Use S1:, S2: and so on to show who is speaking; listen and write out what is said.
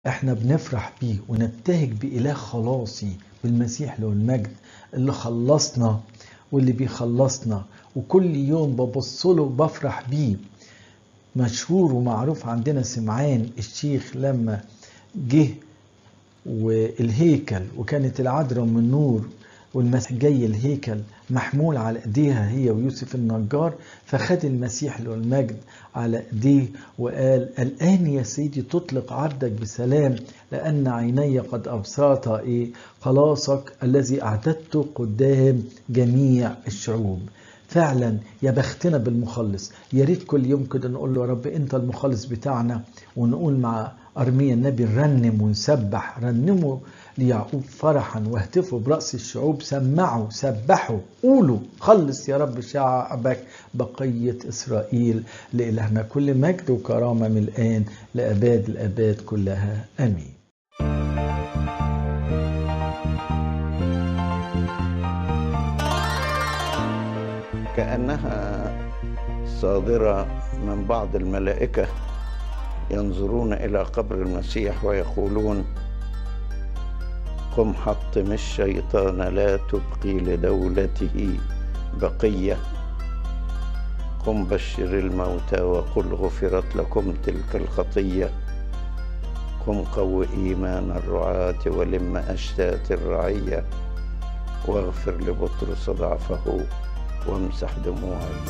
S1: احنا بنفرح بيه ونبتهج بإله خلاصي بالمسيح له المجد اللي خلصنا واللي بيخلصنا وكل يوم ببص له بفرح بيه مشهور ومعروف عندنا سمعان الشيخ لما جه والهيكل وكانت العذراء من نور والمسيح جاي الهيكل محمول على ايديها هي ويوسف النجار فخد المسيح له المجد على ايديه وقال الان يا سيدي تطلق عبدك بسلام لان عيني قد ابصرتا ايه خلاصك الذي اعددته قدام جميع الشعوب فعلا يا بختنا بالمخلص يا ريت كل يوم كده نقول له يا رب انت المخلص بتاعنا ونقول مع ارميا النبي نرنم ونسبح رنموا ليعقوب فرحا واهتفوا برأس الشعوب سمعوا سبحوا قولوا خلص يا رب شعبك بقية إسرائيل لإلهنا كل مجد وكرامة من الآن لأباد الأباد كلها آمين
S2: كأنها صادرة من بعض الملائكة ينظرون إلى قبر المسيح ويقولون قم حطم الشيطان لا تبقي لدولته بقية قم بشر الموتى وقل غفرت لكم تلك الخطية قم قو إيمان الرعاة ولم أشتات الرعية واغفر لبطرس ضعفه وامسح دموع